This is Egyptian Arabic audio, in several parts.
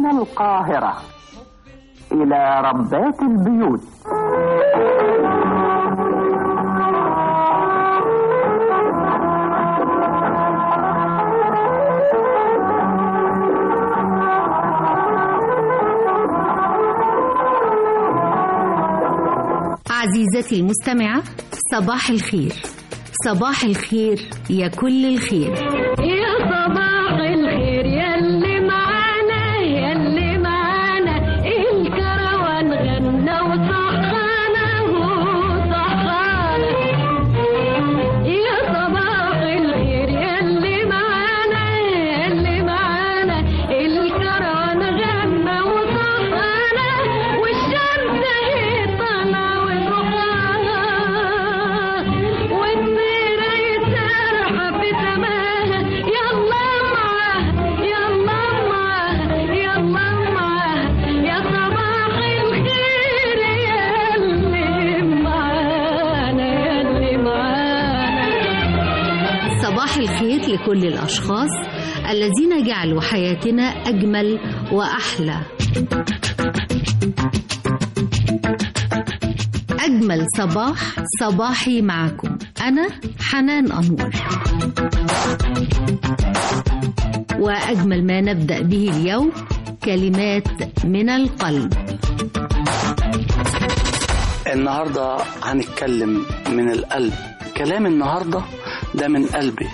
من القاهرة إلى ربات البيوت عزيزتي المستمعة صباح الخير صباح الخير يا كل الخير يا صباح الخير يلي معانا يلي معانا الكروان غنى وصحانا وصحانا يا صباح الخير يلي معانا يلي معانا الكروان غنى وصحانا والشمس هي طالعة وصحانا والنيرة يسرحة في سماها يلا معاها يلا معاها يلا معاها يا صباح الخير يلي معانا يلي معانا صباح الخير لكل الأشخاص الذين جعلوا حياتنا أجمل وأحلى أجمل صباح صباحي معكم أنا حنان أنور وأجمل ما نبدأ به اليوم كلمات من القلب النهاردة هنتكلم من القلب كلام النهاردة ده من قلبي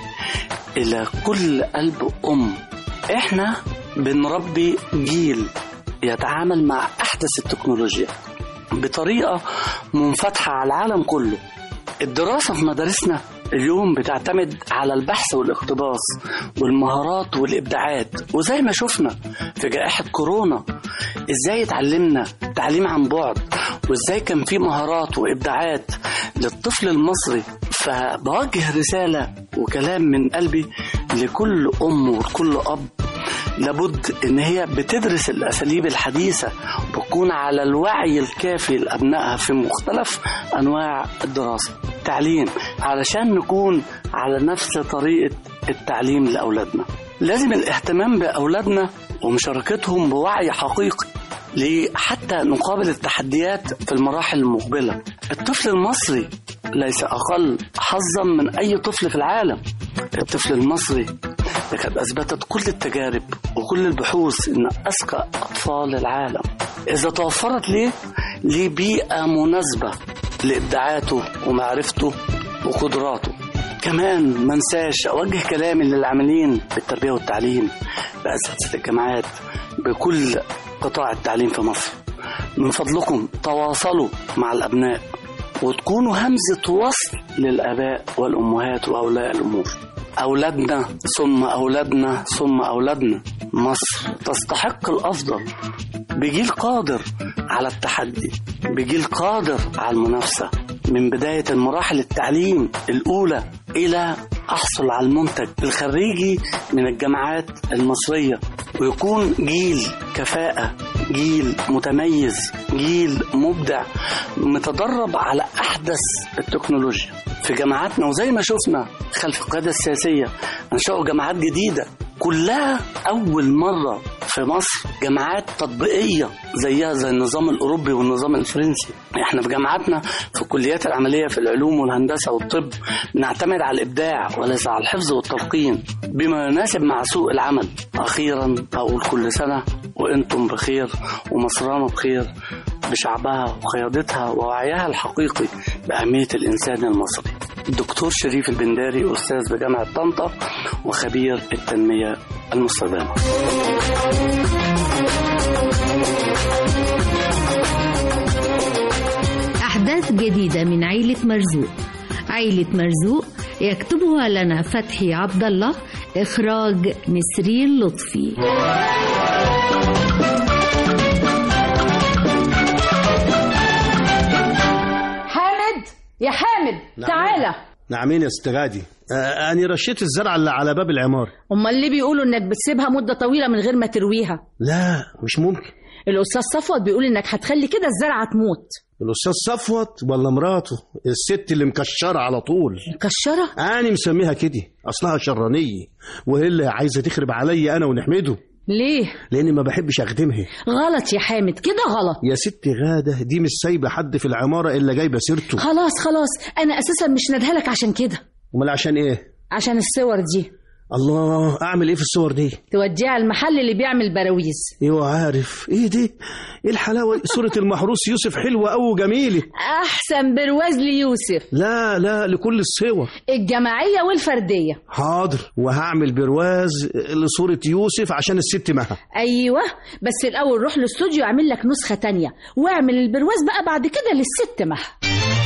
إلى كل قلب أم إحنا بنربي جيل يتعامل مع أحدث التكنولوجيا بطريقة منفتحة على العالم كله الدراسة في مدارسنا اليوم بتعتمد على البحث والاقتباس والمهارات والإبداعات وزي ما شفنا في جائحة كورونا إزاي اتعلمنا تعليم عن بعد وإزاي كان في مهارات وإبداعات للطفل المصري فبوجه رسالة وكلام من قلبي لكل أم ولكل أب لابد ان هي بتدرس الاساليب الحديثه وتكون على الوعي الكافي لابنائها في مختلف انواع الدراسه تعليم علشان نكون على نفس طريقه التعليم لاولادنا لازم الاهتمام باولادنا ومشاركتهم بوعي حقيقي ليه؟ حتى نقابل التحديات في المراحل المقبله الطفل المصري ليس اقل حظا من اي طفل في العالم الطفل المصري لقد أثبتت كل التجارب وكل البحوث إن أذكى أطفال العالم إذا توفرت ليه ليه بيئة مناسبة لإبداعاته ومعرفته وقدراته كمان ما انساش أوجه كلامي للعاملين بالتربية والتعليم بأساتذة الجامعات بكل قطاع التعليم في مصر من فضلكم تواصلوا مع الأبناء وتكونوا همزة وصل للآباء والأمهات وأولياء الأمور أولادنا ثم أولادنا ثم أولادنا مصر تستحق الأفضل بجيل قادر على التحدي بجيل قادر على المنافسة من بداية المراحل التعليم الأولى إلى أحصل على المنتج الخريجي من الجامعات المصرية ويكون جيل كفاءة جيل متميز جيل مبدع متدرب على أحدث التكنولوجيا في جامعاتنا وزي ما شفنا خلف القيادة السياسية أنشأوا جامعات جديدة كلها أول مرة في مصر جامعات تطبيقية زيها زي النظام الأوروبي والنظام الفرنسي احنا في جامعاتنا في الكليات العملية في العلوم والهندسة والطب بنعتمد على الإبداع وليس على الحفظ والتلقين بما يناسب مع سوق العمل أخيرا أقول كل سنة وأنتم بخير ومصرنا بخير بشعبها وقيادتها ووعيها الحقيقي بأهمية الإنسان المصري الدكتور شريف البنداري أستاذ بجامعة طنطا وخبير التنمية المستدامة أحداث جديدة من عيلة مرزوق عيلة مرزوق يكتبها لنا فتحي عبد الله إخراج نسرين لطفي حامد يا حامد تعالى نعمين يا ست غادي آه، أنا رشيت الزرعة اللي على باب العمارة امال اللي بيقولوا انك بتسيبها مده طويله من غير ما ترويها لا مش ممكن الاستاذ صفوت بيقول انك هتخلي كده الزرعه تموت الأستاذ صفوت ولا مراته الست اللي مكشرة على طول مكشره أنا مسميها كده أصلها شرانية وهي اللي عايزة تخرب عليا أنا ونحمده ليه لاني ما بحبش اخدمها غلط يا حامد كده غلط يا ست غاده دي مش سايبه حد في العماره الا جايبه سيرته خلاص خلاص انا اساسا مش ندهلك عشان كده امال عشان ايه عشان الصور دي الله اعمل ايه في الصور دي توديها المحل اللي بيعمل براويز ايوه عارف ايه دي ايه الحلاوه صوره المحروس يوسف حلوه قوي وجميله احسن برواز ليوسف لا لا لكل الصور الجماعيه والفرديه حاضر وهعمل برواز لصوره يوسف عشان الست مها ايوه بس الاول روح الاستوديو اعمل لك نسخه تانية واعمل البرواز بقى بعد كده للست مها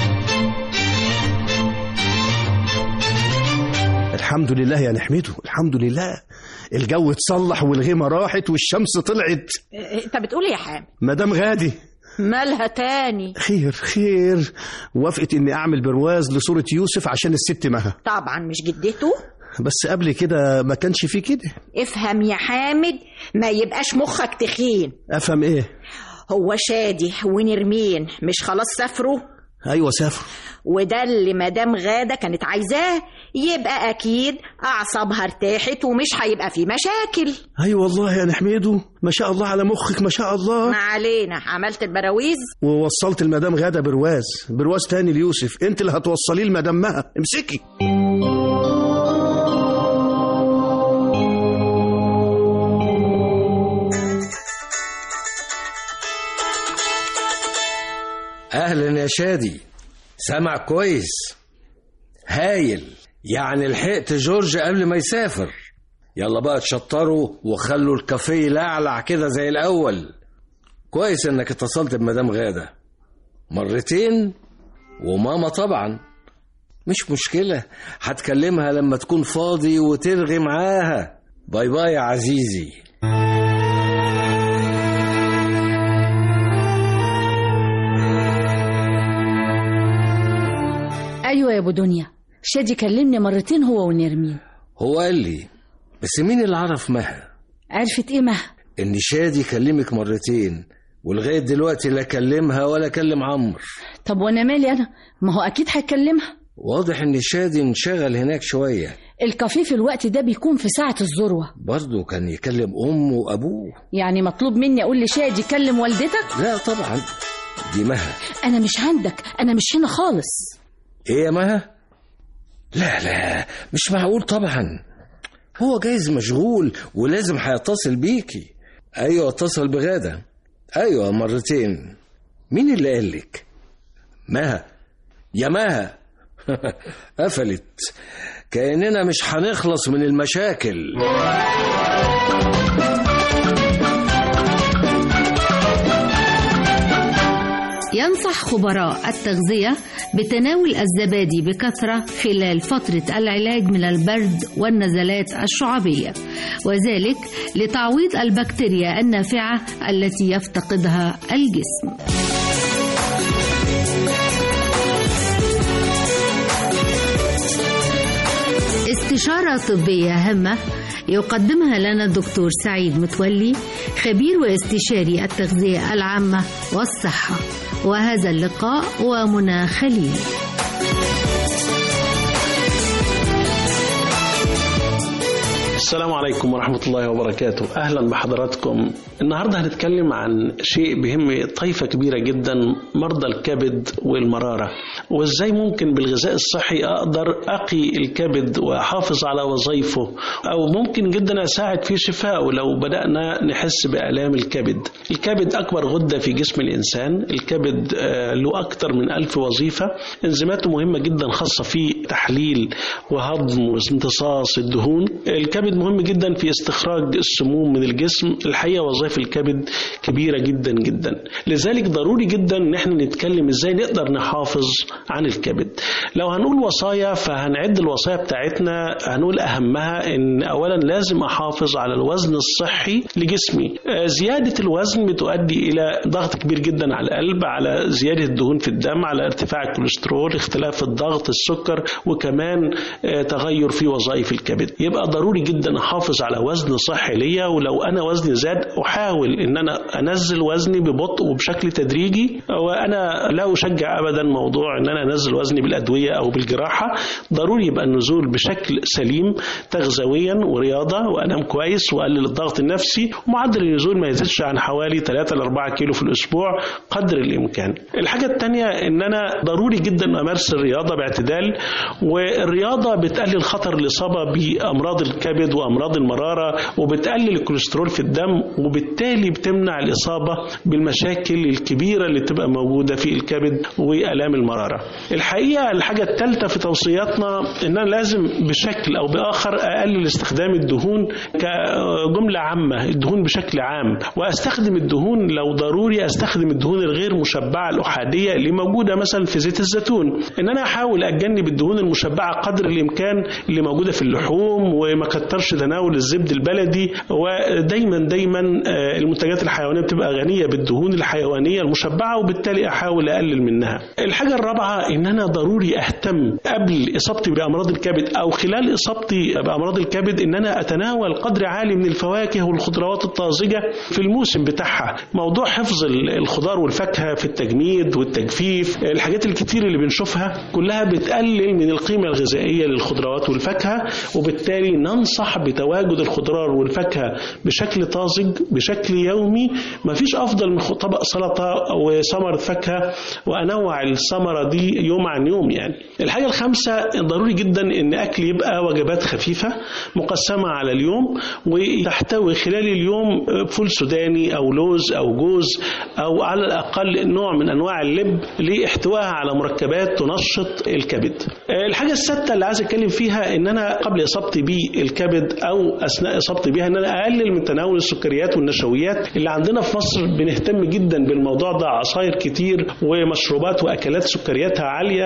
الحمد لله يا نحمده الحمد لله الجو اتصلح والغيمه راحت والشمس طلعت انت بتقول يا حامد مدام غادي مالها تاني خير خير وافقت اني اعمل برواز لصوره يوسف عشان الست مها طبعا مش جدته بس قبل كده ما كانش فيه كده افهم يا حامد ما يبقاش مخك تخين افهم ايه هو شادي ونرمين مش خلاص سافروا ايوه سافر وده اللي مدام غادة كانت عايزاه يبقى أكيد أعصابها ارتاحت ومش هيبقى في مشاكل ايوه والله يا نحمده ما شاء الله على مخك ما شاء الله ما علينا عملت البراويز ووصلت المدام غاده برواز برواز تاني ليوسف انت اللي هتوصليه لمدام مها امسكي اهلا يا شادي سامع كويس هايل يعني لحقت جورج قبل ما يسافر يلا بقى تشطروا وخلوا الكافيه لعلع كده زي الاول كويس انك اتصلت بمدام غاده مرتين وماما طبعا مش مشكله هتكلمها لما تكون فاضي وترغي معاها باي باي يا عزيزي ايوه يا ابو دنيا شادي كلمني مرتين هو ونرمين هو قال لي بس مين اللي عرف مها عرفت ايه مها ان شادي كلمك مرتين ولغايه دلوقتي لا كلمها ولا كلم عمرو طب وانا مالي انا ما هو اكيد هيكلمها واضح ان شادي انشغل هناك شويه الكافيه في الوقت ده بيكون في ساعه الذروه برضه كان يكلم امه وابوه يعني مطلوب مني اقول لشادي كلم والدتك لا طبعا دي مها انا مش عندك انا مش هنا خالص ايه يا مها لا لا مش معقول طبعا هو جايز مشغول ولازم هيتصل بيكي ايوه اتصل بغاده ايوه مرتين مين اللي قالك مها يا مها قفلت كأننا مش هنخلص من المشاكل ينصح خبراء التغذية بتناول الزبادي بكثرة خلال فترة العلاج من البرد والنزلات الشعبية وذلك لتعويض البكتيريا النافعة التي يفتقدها الجسم استشارة طبية هامة يقدمها لنا الدكتور سعيد متولي خبير واستشاري التغذية العامة والصحة وهذا اللقاء ومنى خليل السلام عليكم ورحمة الله وبركاته أهلا بحضراتكم النهاردة هنتكلم عن شيء بيهم طائفة كبيرة جدا مرضى الكبد والمرارة وإزاي ممكن بالغذاء الصحي أقدر أقي الكبد وأحافظ على وظائفه أو ممكن جدا أساعد في شفائه لو بدأنا نحس بآلام الكبد الكبد أكبر غدة في جسم الإنسان الكبد آه، له أكثر من ألف وظيفة انزيماته مهمة جدا خاصة في تحليل وهضم وامتصاص الدهون الكبد مهم جدا في استخراج السموم من الجسم الحقيقة وظائف الكبد كبيرة جدا جدا لذلك ضروري جدا ان احنا نتكلم ازاي نقدر نحافظ عن الكبد لو هنقول وصايا فهنعد الوصايا بتاعتنا هنقول اهمها ان اولا لازم احافظ على الوزن الصحي لجسمي آه، زيادة الوزن بتؤدي الى ضغط كبير جدا على القلب على زيادة الدهون في الدم على ارتفاع الكوليسترول اختلاف الضغط السكر وكمان آه، تغير في وظائف الكبد يبقى ضروري جدا احافظ على وزن صحي ليا ولو انا وزني زاد احاول ان انا انزل وزني ببطء وبشكل تدريجي وانا لا اشجع ابدا موضوع ان انا انزل وزني بالادويه او بالجراحه ضروري يبقى النزول بشكل سليم تغذويا ورياضه وانام كويس واقلل الضغط النفسي ومعدل النزول ما يزيدش عن حوالي 3 ل 4 كيلو في الاسبوع قدر الامكان الحاجه الثانيه ان انا ضروري جدا امارس الرياضه باعتدال والرياضه بتقلل خطر الاصابه بامراض الكبد وامراض المراره وبتقلل الكوليسترول في الدم وبالتالي بتمنع الاصابه بالمشاكل الكبيره اللي تبقى موجوده في الكبد والام المراره الحقيقه الحاجه الثالثه في توصياتنا ان انا لازم بشكل او باخر اقلل استخدام الدهون كجمله عامه الدهون بشكل عام واستخدم الدهون لو ضروري استخدم الدهون الغير مشبعه الاحاديه اللي موجوده مثلا في زيت الزيتون ان انا احاول اتجنب الدهون المشبعه قدر الامكان اللي موجوده في اللحوم وما كترش تناول الزبد البلدي ودايما دايما آه، المنتجات الحيوانيه بتبقى غنيه بالدهون الحيوانيه المشبعه وبالتالي احاول اقلل منها الحاجه الرابعه ان انا ضروري اهتم قبل اصابتي بامراض الكبد او خلال اصابتي بامراض الكبد ان انا اتناول قدر عالي من الفواكه والخضروات الطازجه في الموسم بتاعها موضوع حفظ ال- الخضار والفاكهه في التجميد والتجفيف الحاجات الكتير اللي بنشوفها كلها بتقلل من القيمه الغذائيه للخضروات والفاكهه وبالتالي ننصح بتواجد الخضار والفاكهه بشكل طازج بشكل يومي مفيش افضل من خ- طبق سلطه وثمره فاكهه وانوع الثمره دي يوم عن يوم يعني الحاجه الخامسه ضروري جدا ان اكل يبقى وجبات خفيفه مقسمه على اليوم وتحتوي خلال اليوم فول سوداني او لوز او جوز او على الاقل نوع من انواع اللب لاحتوائها على مركبات تنشط الكبد الحاجه السادسه اللي عايز اتكلم فيها ان انا قبل اصابتي بالكبد او اثناء اصابتي بها ان انا اقلل من تناول السكريات والنشويات اللي عندنا في مصر بنهتم جدا بالموضوع ده عصاير كتير ومشروبات واكلات سكرياتها عاليه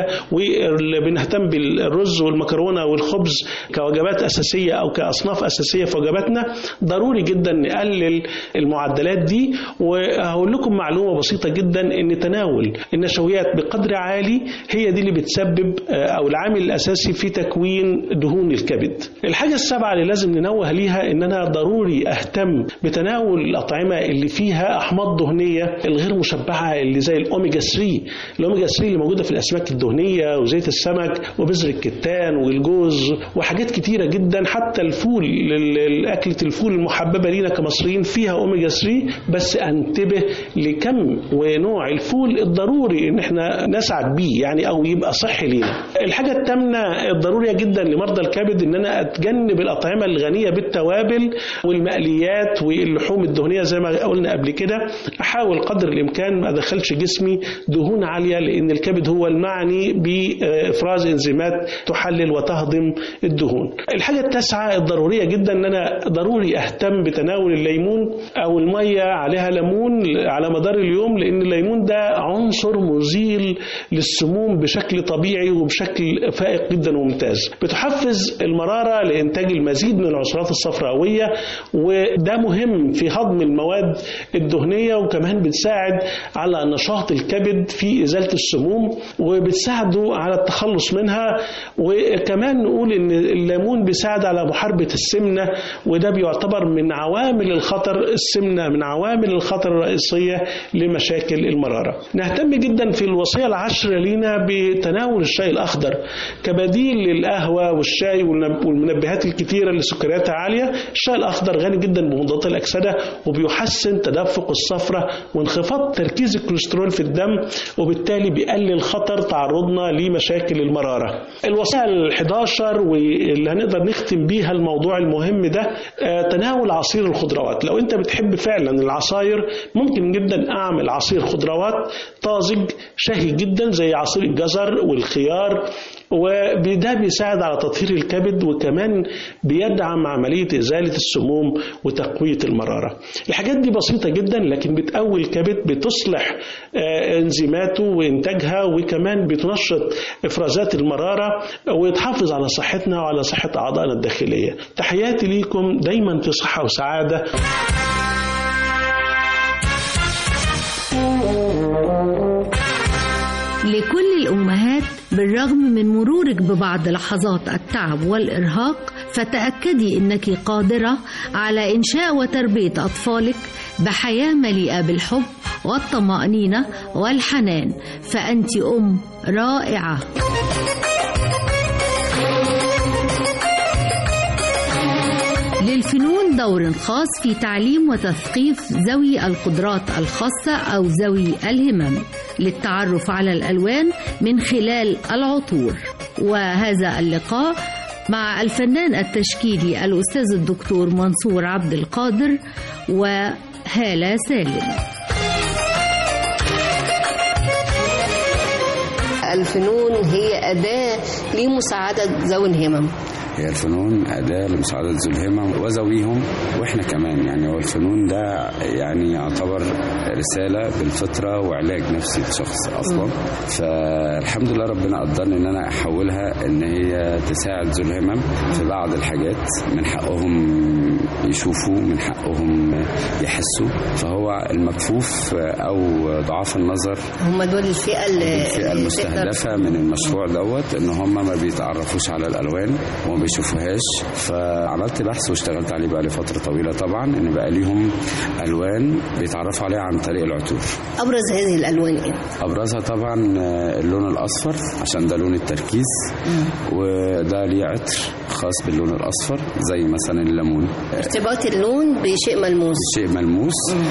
وبنهتم بالرز والمكرونه والخبز كوجبات اساسيه او كاصناف اساسيه في وجباتنا ضروري جدا نقلل المعدلات دي وهقول لكم معلومه بسيطه جدا ان تناول النشويات بقدر عالي هي دي اللي بتسبب آه، او العامل الاساسي في تكوين دهون الكبد. الحاجه السابعه اللي لازم ننوه ليها ان انا ضروري اهتم بتناول الاطعمه اللي فيها احماض دهنيه الغير مشبعه اللي زي الاوميجا 3 الاوميجا 3 اللي موجوده في الاسماك الدهنيه وزيت السمك وبذر الكتان والجوز وحاجات كتيره جدا حتى الفول لل- اكله الفول المحببه لينا كمصريين فيها اوميجا 3 بس انتبه لكم ونوع الفول الضروري ان احنا نسعد بيه يعني او يبقى صحي لينا الحاجه الثامنه الضروريه جدا لمرضى الكبد ان انا اتجنب الاطعمه الغنيه بالتوابل والمقليات واللحوم الدهنيه زي ما قلنا قبل كده احاول قدر الامكان ما ادخلش جسمي دهون عاليه لان الكبد هو المعني بافراز انزيمات تحلل وتهضم الدهون الحاجه التاسعه الضروريه جدا ان انا ضروري اهتم بتناول الليمون او الميه عليها ليمون على مدار اليوم لان الليمون ده عنصر مزيل للسموم بشكل طبيعي وبشكل فائق جدا وممتاز بتحفز المراره لانتاج المزيد من العصارات الصفراويه وده مهم في هضم المواد الدهنيه وكمان بتساعد على نشاط الكبد في ازاله السموم وبتساعده على التخلص منها وكمان نقول ان الليمون بيساعد على محاربه السمنه وده بيعتبر من عوامل الخطر السمنه من عوامل الخطر الرئيسيه لمشاكل المراره. نهتم جدا في الوصيه العشره لينا بتناول الشاي الاخضر كبديل للقهوه والشاي والنب- والمنبهات الكتيره اللي سكرياتها عاليه، الشاي الاخضر غني جدا بمضادات الاكسده وبيحسن تدفق الصفرة وانخفاض تركيز الكوليسترول في الدم وبالتالي بيقلل خطر تعرضنا لمشاكل المراره. الوصيه ال11 واللي هنقدر نختم بيها الموضوع المهم ده آه، تناول عصير الخضروات، لو انت بتحب فعلا العصاير ممكن جدا اعمل عصير خضروات طازج شهي جدا زي عصير الجزر والخيار وده بيساعد على تطهير الكبد وكمان بيدعم عملية إزالة السموم وتقوية المرارة الحاجات دي بسيطة جدا لكن بتقوي الكبد بتصلح آه، انزيماته وإنتاجها وكمان بتنشط إفرازات المرارة وتحافظ على صحتنا وعلى صحة أعضائنا الداخلية تحياتي ليكم دايما في صحة وسعادة لكل الأمهات بالرغم من مرورك ببعض لحظات التعب والإرهاق فتأكدي أنك قادرة على إنشاء وتربية أطفالك بحياة مليئة بالحب والطمأنينة والحنان فأنت أم رائعة للفنون دور خاص في تعليم وتثقيف ذوي القدرات الخاصة أو ذوي الهمم للتعرف على الألوان من خلال العطور وهذا اللقاء مع الفنان التشكيلي الأستاذ الدكتور منصور عبد القادر وهالة سالم الفنون هي أداة لمساعدة ذوي الهمم هي الفنون أداة لمساعدة ذوي الهمم وذويهم وإحنا كمان يعني هو الفنون ده يعني يعتبر رسالة بالفطرة وعلاج نفسي للشخص أصلا فالحمد لله ربنا قدرني إن أنا أحولها إن هي تساعد ذوي الهمم في بعض الحاجات من حقهم يشوفوا من حقهم يحسوا فهو المكفوف أو ضعاف النظر هم دول الفئة اللي الفئة اللي المستهدفة من المشروع دوت ان هم ما بيتعرفوش على الالوان وما بيشوفوهاش فعملت بحث واشتغلت عليه بقى لفترة طويلة طبعا ان بقى ليهم الوان بيتعرفوا عليها عن طريق العطور أبرز هذه الألوان إيه؟ ابرزها طبعا آه، اللون الاصفر عشان ده لون التركيز وده ليه عطر خاص باللون الاصفر زي مثلا الليمون ارتباط اللون بشيء ملموس شيء ملموس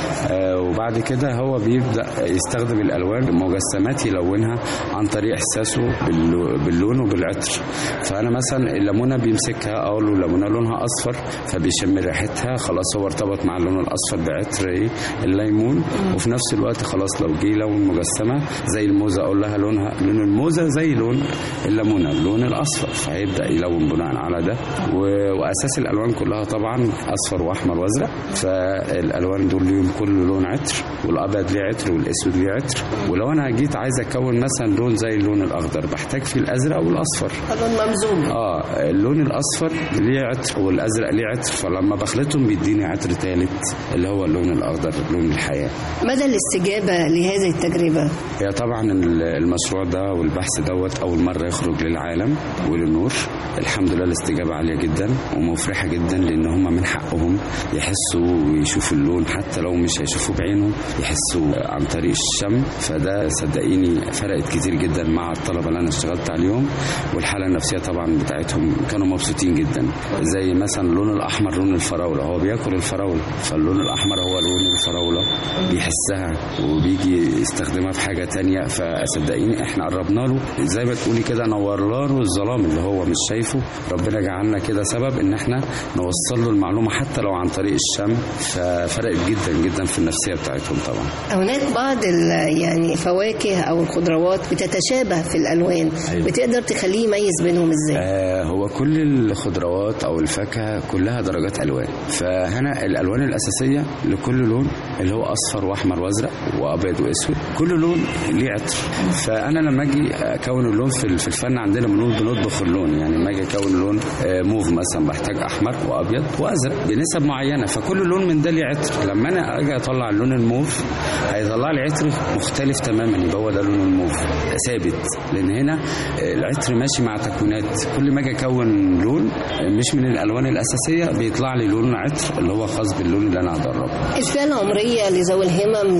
آه وبعد كده هو بيبدا يستخدم الالوان مجسمات يلونها عن طريق احساسه باللو- باللون وبالعطر فانا مثلا الليمونه بيمسكها اقول له الليمونه لونها اصفر فبيشم ريحتها خلاص هو ارتبط مع اللون الاصفر بعطر ايه الليمون وفي نفس الوقت خلاص لو جه لون مجسمه زي الموزه اقول لها لونها لون الموزه زي لون الليمونه اللون الاصفر فهيبدا يلون بناء على ده و- واساس الالوان كلها طبعا اصفر واحمر وازرق فالالوان دول ليهم كل لون عطر والابيض ليه عطر والاسود ليه عطر ولو انا جيت عايز اكون مثلا لون زي اللون الاخضر بحتاج فيه الازرق والاصفر لون ممزوج اه اللون الاصفر ليه عطر والازرق ليه عطر فلما بخلطهم بيديني عطر ثالث اللي هو اللون الاخضر لون الحياه مدى الاستجابة لهذه التجربة هي طبعا المشروع ده والبحث دوت اول مره يخرج للعالم وللنور الحمد لله الاستجابه عاليه جدا ومفرحه جدا لان هم من حقهم يحسوا ويشوفوا اللون حتى لو مش هيشوفوا بعينهم يحسوا عن طريق الشم فده صدقيني فرقت كتير جدا مع الطلبه اللي انا اشتغلت عليهم والحاله النفسيه طبعا بتاعتهم كانوا مبسوطين جدا زي مثلا اللون الاحمر لون الفراوله هو بياكل الفراوله فاللون الاحمر هو لون الفراوله بيحسها وبيجي يستخدمها في حاجه تانية فصدقيني احنا قربنا له زي ما تقولي كده نورنا له الظلام اللي هو مش شايفه ربنا جعلنا كده سبب ان احنا نوصل له المعلومه حتى لو عن طريق الشم ففرقت جدا جدا في النفسيه بتاعتهم طبعا هناك بعض ال- يعني فواكه أو الخضروات بتتشابه في الألوان أيوة. بتقدر تخليه يميز بينهم إزاي؟ آه هو كل الخضروات او الفاكهه كلها درجات الوان فهنا الالوان الاساسيه لكل لون اللي هو اصفر واحمر وازرق وابيض واسود كل لون ليه عطر فانا لما اجي اكون اللون في في الفن عندنا بنقول بنطبخ اللون يعني لما اجي اكون لون آه، موف مثلا بحتاج احمر وابيض وازرق بنسب معينه فكل لون من ده ليه عطر لما انا اجي اطلع اللون الموف هيطلع لي عطر مختلف تماما يبقى هو ده لون الموف ثابت لان هنا آه، العطر ماشي مع تكوينات كل ما اجي اكون لون آه، مش من الالوان الاساسيه بيطلع لي لون عطر اللي هو خاص باللون اللي انا هدربه الفئة العمرية لذوي الهمم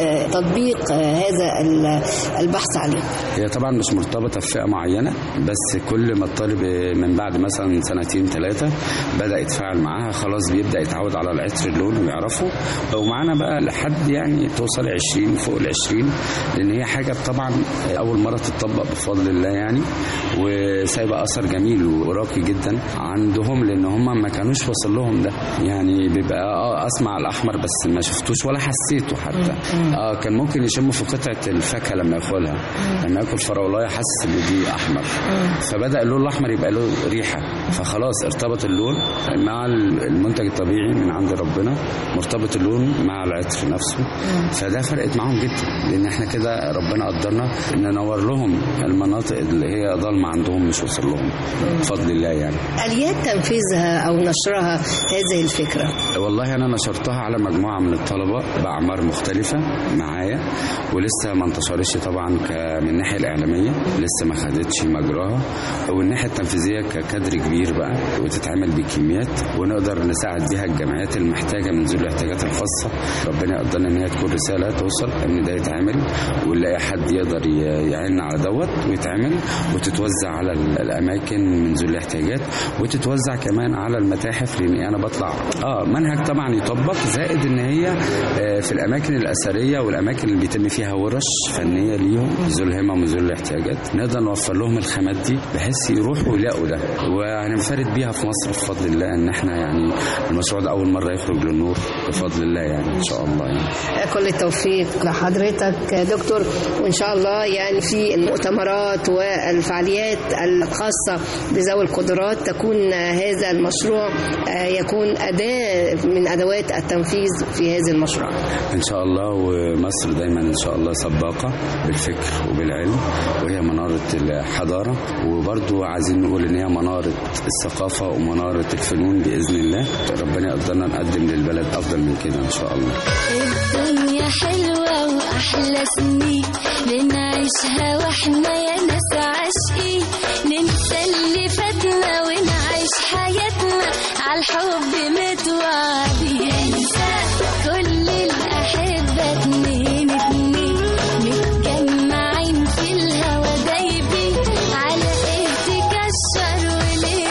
لتطبيق هذا ال- البحث عليه هي طبعا مش مرتبطه بفئه معينه بس كل ما الطالب من بعد مثلا سنتين ثلاثه بدا يتفاعل معاها خلاص بيبدا يتعود على العطر اللون ويعرفه ومعانا بقى لحد يعني توصل 20 فوق ال 20 لان هي حاجه طبعا اول مره تتطبق بفضل الله يعني وسايبه اثر جميل وراقي جدا عندهم لان هم ما كانوش واصل لهم ده يعني بيبقى اه اسمع الاحمر بس ما شفتوش ولا حسيته حتى اه كان ممكن يشم في قطعه الفاكهه لما ياكلها لما ياكل فراولايه حاسس ان دي احمر فبدا اللون الاحمر يبقى له ريحه فخلاص ارتبط اللون مع المنتج الطبيعي من عند ربنا مرتبط اللون مع العطر نفسه فده فرقت معاهم جدا لان احنا كده ربنا قدرنا ان ننور لهم المناطق اللي هي ضلمه عندهم مش وصل لهم بفضل الله يعني آليات تنفيذها أو نشرها هذه الفكرة والله انا نشرتها على مجموعه من الطلبه باعمار مختلفه معايا ولسه ما انتشرتش طبعا ك- من الناحيه الاعلاميه لسه ما خدتش مجراها والناحيه التنفيذيه ككادر كبير بقى وتتعمل بكميات ونقدر نساعد بيها الجمعيات المحتاجه من ذوي الاحتياجات الخاصه ربنا يقدرنا ان هي تكون رساله توصل ان ده يتعمل ونلاقي حد يقدر ي- يعين على دوت ويتعمل وتتوزع على ال- الاماكن من ذوي الاحتياجات وتتوزع كمان على المتاحف لان انا بطلع اه منهج طبعا يطبق زائد ان هي آه، في الاماكن الاثريه والاماكن اللي بيتم فيها ورش فنيه ليهم ذوي الهمم وذوي الاحتياجات نقدر نوفر لهم الخامات دي بحيث يروحوا يلاقوا ده وهننفرد بيها في مصر بفضل الله ان احنا يعني المشروع ده اول مره يخرج للنور بفضل الله يعني ان شاء الله يعني كل التوفيق لحضرتك دكتور وإن شاء الله يعني في المؤتمرات والفعاليات الخاصة بذوي القدرات تكون هذا المشروع آه، يكون أداة من أدوات التنفيذ في هذا المشروع ان شاء الله ومصر دايما ان شاء الله سباقه بالفكر وبالعلم وهي مناره الحضاره وبرضو عايزين نقول ان هي مناره الثقافه ومناره الفنون باذن الله ربنا يقدرنا نقدم للبلد افضل من كده ان شاء الله الدنيا حلوة وأحلى سنين بنعيشها واحنا يا ناس عاشقين ننسى اللي فاتنا ونعيش حياتنا عالحب متوعدين انسى كل الأحبة اتنين اتنين متجمعين في الهوا دايبين على ايه تكشر وليه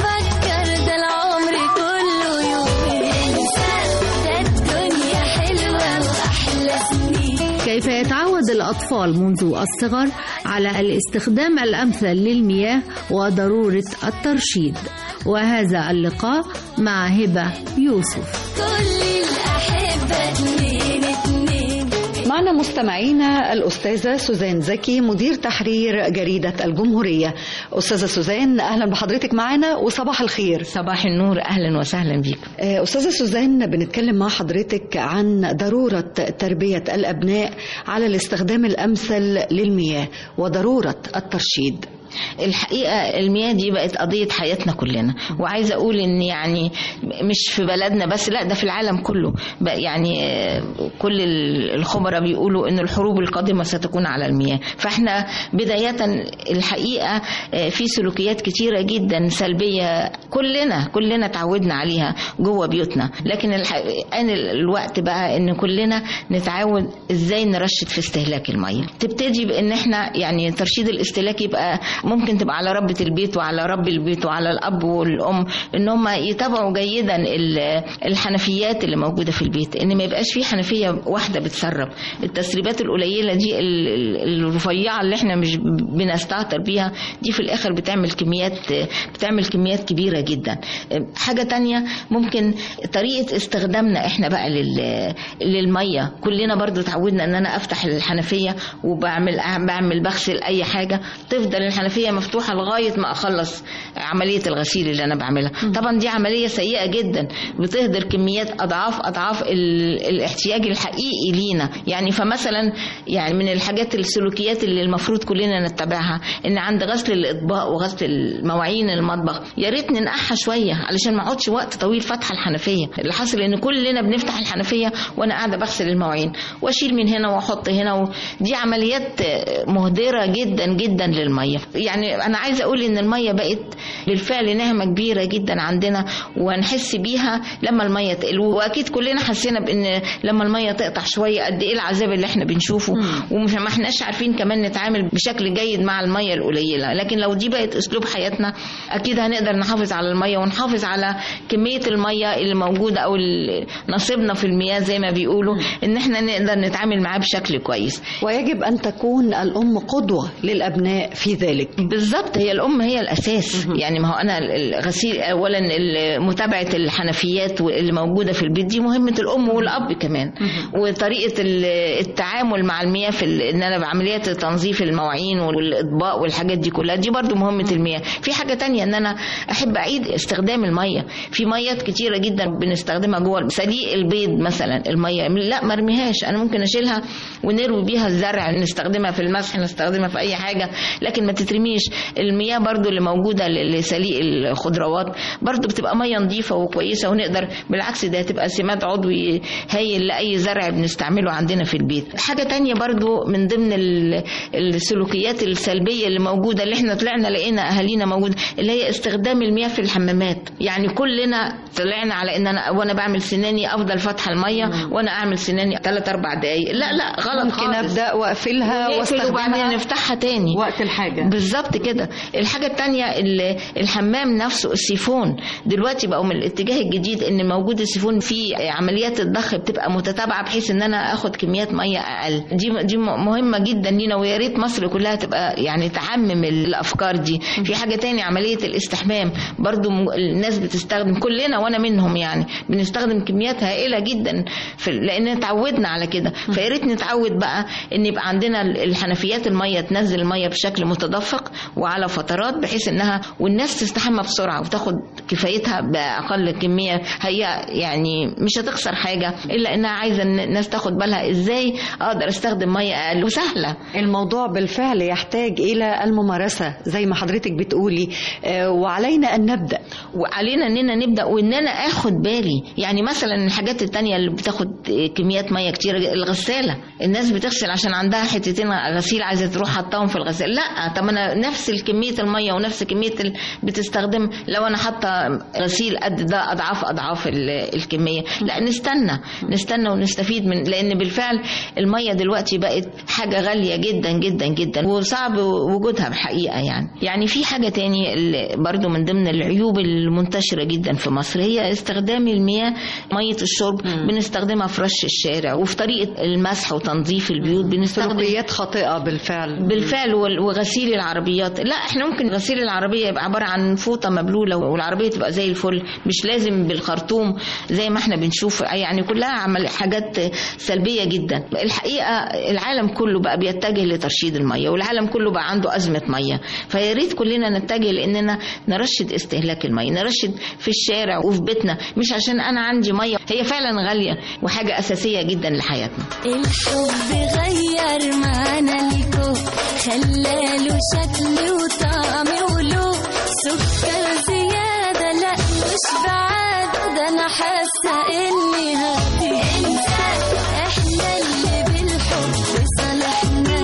تفكر ده العمر كله يوم انسى ده الدنيا حلوة وأحلى سنين كيف يتعود الأطفال منذ الصغر على الاستخدام الأمثل للمياه وضرورة الترشيد وهذا اللقاء مع هبة يوسف كل الأحبة اتنين اتنين معنا مستمعينا الأستاذة سوزان زكي مدير تحرير جريدة الجمهورية أستاذة سوزان أهلا بحضرتك معنا وصباح الخير صباح النور أهلا وسهلا بيكم آه، أستاذة سوزان بنتكلم مع حضرتك عن ضرورة تربية الأبناء على الاستخدام الأمثل للمياه وضرورة الترشيد الحقيقة المياه دي بقت قضية حياتنا كلنا وعايزة أقول إن يعني مش في بلدنا بس لا ده في العالم كله بقى يعني آه، كل ال- الخبراء بيقولوا إن الحروب القادمة ستكون على المياه فإحنا بداية الحقيقة آه، في سلوكيات كتيرة جدا سلبية كلنا كلنا تعودنا عليها جوه بيوتنا لكن الح- آن الوقت بقى إن كلنا نتعود إزاي نرشد في استهلاك المية تبتدي بإن إحنا يعني ترشيد الاستهلاك يبقى ممكن تبقى على ربة البيت وعلى رب البيت وعلى الأب والأم إن هم يتابعوا جيدا ال- الحنفيات اللي موجودة في البيت إن ما يبقاش في حنفية واحدة بتسرب التسريبات القليلة دي ال- ال- الرفيعة اللي إحنا مش بنستهتر بيها دي في الآخر بتعمل كميات بتعمل كميات كبيرة جدا حاجة تانية ممكن طريقة استخدامنا إحنا بقى لل- للمية كلنا برضو تعودنا إن أنا أفتح الحنفية وبعمل بعمل بغسل أي حاجة تفضل الحنفية مفتوحة لغاية ما أخلص عملية الغسيل اللي أنا بعملها طبعا دي عملية سيئة جدا بتهدر كميات أضعاف أضعاف ال- الاحتياج الحقيقي لينا يعني فمثلا يعني من الحاجات السلوكيات اللي المفروض كلنا نتبعها إن عند غسل الأطباق وغسل المواعين المطبخ يا ريت ننقعها شوية علشان ما اقعدش وقت طويل فاتحة الحنفية اللي حصل إن كلنا بنفتح الحنفية وأنا قاعدة بغسل المواعين وأشيل من هنا وأحط هنا و... دي عمليات مهدرة جدا جدا للمية يعني أنا عايزة أقول إن المية بقت بالفعل نعمة كبيرة جدا عندنا ونحس بيها لما المية تقل وأكيد كلنا حسينا بإن لما المية تقطع شوية قد إيه العذاب اللي إحنا بنشوفه ومش ما إحناش عارفين كمان نتعامل بشكل جيد مع المية القليلة لكن لو دي بقت أسلوب حياتنا أكيد هنقدر نحافظ على المية ونحافظ على كمية المية اللي موجودة أو ال- نصيبنا في المياه زي ما بيقولوا إن إحنا نقدر نتعامل معاه بشكل كويس ويجب أن تكون الأم قدوة للأبناء في ذلك بالظبط هي الام هي الاساس يعني ما هو انا الغسيل اولا ال- متابعه الحنفيات اللي موجوده في البيت دي مهمه الام والاب كمان وطريقه ال- التعامل مع المياه في ال- ان انا بعمليات تنظيف المواعين والاطباق والحاجات دي كلها دي برضو مهمه المياه في حاجه تانية ان انا احب اعيد استخدام الميه في ميات كتيره جدا بنستخدمها جوه سليق البيض مثلا الميه لا ما ارميهاش انا ممكن اشيلها ونروي بيها الزرع نستخدمها في المسح نستخدمها في اي حاجه لكن ما تترميش بتترميش المياه برضو اللي موجودة ل- لسليق الخضروات برضو بتبقى مية نظيفة وكويسة ونقدر بالعكس ده تبقى سماد عضوي هايل لأي زرع بنستعمله عندنا في البيت حاجة تانية برضو من ضمن ال- السلوكيات السلبية اللي موجودة اللي احنا طلعنا لقينا أهالينا موجودة اللي هي استخدام المياه في الحمامات يعني كلنا طلعنا على ان انا وانا بعمل سناني افضل فاتحه الميه وانا اعمل سناني 3 4 دقائق لا لا غلط ممكن خالص ابدا واقفلها ونقفل وبعدين واستخدمها نفتحها تاني وقت الحاجه بالظبط كده الحاجه التانية ال- الحمام نفسه السيفون دلوقتي بقوا من الاتجاه الجديد ان موجود السيفون في عمليات الضخ بتبقى متتابعه بحيث ان انا اخد كميات ميه اقل دي دي مهمه جدا لينا ويا ريت مصر كلها تبقى يعني تعمم الافكار دي في حاجه تاني عمليه الاستحمام برضو م- الناس بتستخدم كلنا وانا منهم يعني بنستخدم كميات هائله جدا في لان اتعودنا على كده فيا ريت نتعود بقى ان يبقى عندنا الحنفيات الميه تنزل الميه بشكل متدفق وعلى فترات بحيث انها والناس تستحمى بسرعه وتاخد كفايتها باقل كميه هي يعني مش هتخسر حاجه الا انها عايزه إن الناس تاخد بالها ازاي اقدر استخدم ميه اقل وسهله الموضوع بالفعل يحتاج الى الممارسه زي ما حضرتك بتقولي آه، وعلينا ان نبدا وعلينا اننا نبدا وان انا اخد بالي يعني مثلا الحاجات التانية اللي بتاخد كميات ميه كتير الغساله الناس بتغسل عشان عندها حتتين غسيل عايزه تروح حطاهم في الغسالة لا طب انا نفس كميه الميه ونفس كميه ال... بتستخدم لو انا حاطه غسيل قد ده اضعاف اضعاف ال... الكميه لا نستنى نستنى ونستفيد من لان بالفعل الميه دلوقتي بقت حاجه غاليه جدا جدا جدا وصعب وجودها بحقيقه يعني يعني في حاجه تاني اللي برضو من ضمن العيوب المنتشره جدا في مصر هي استخدام المياه ميه الشرب بنستخدمها في رش الشارع وفي طريقه المسح وتنظيف البيوت بنستخدم سلوكيات خاطئه بالفعل بالفعل وال- وغسيل العربيات لا احنا ممكن غسيل العربيه يبقى عباره عن فوطه مبلوله والعربيه تبقى زي الفل مش لازم بالخرطوم زي ما احنا بنشوف يعني كلها عمل حاجات سلبيه جدا الحقيقه العالم كله بقى بيتجه لترشيد الميه والعالم كله بقى عنده ازمه ميه فيا ريت كلنا نتجه لاننا نرشد استهلاك الميه نرشد في الشارع وفي بيتنا مش عشان انا عندي ميه هي فعلا غاليه وحاجه اساسيه جدا لحياتنا الحب غير معانا الكون خلاله شكل وطعم ولون سكر زيادة لا مش بعاد ده أنا حاسة إني هطير انسى إحنا اللي بالحب صالحنا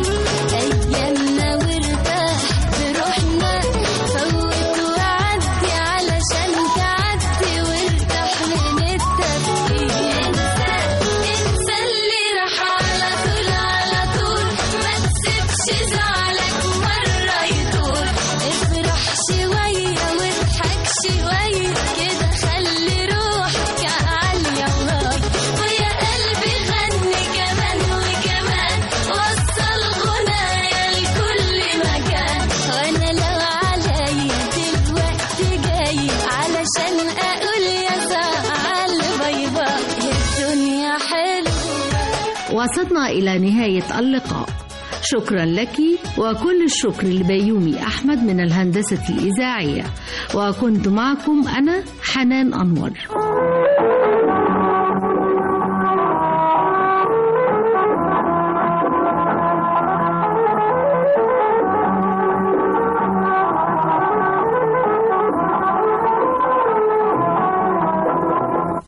أيامنا وارتاح بروحنا فوت وعدي علشان تعدي وارتاح من التفكير انسى انسى اللي راح على طول على طول ما تسيبش زعلك مرة يطول افرح شوية واضحك شوية كده خلي روحك عالية وغار ويا قلبي غني كمان وكمان وصل غنايا لكل مكان وانا لو عليا دلوقتي جاي علشان اقول يا زعل باي باي الدنيا حلوة وصلنا إلى نهاية اللقاء شكرا لك وكل الشكر لبيومي أحمد من الهندسة الإذاعية وكنت معكم أنا حنان أنور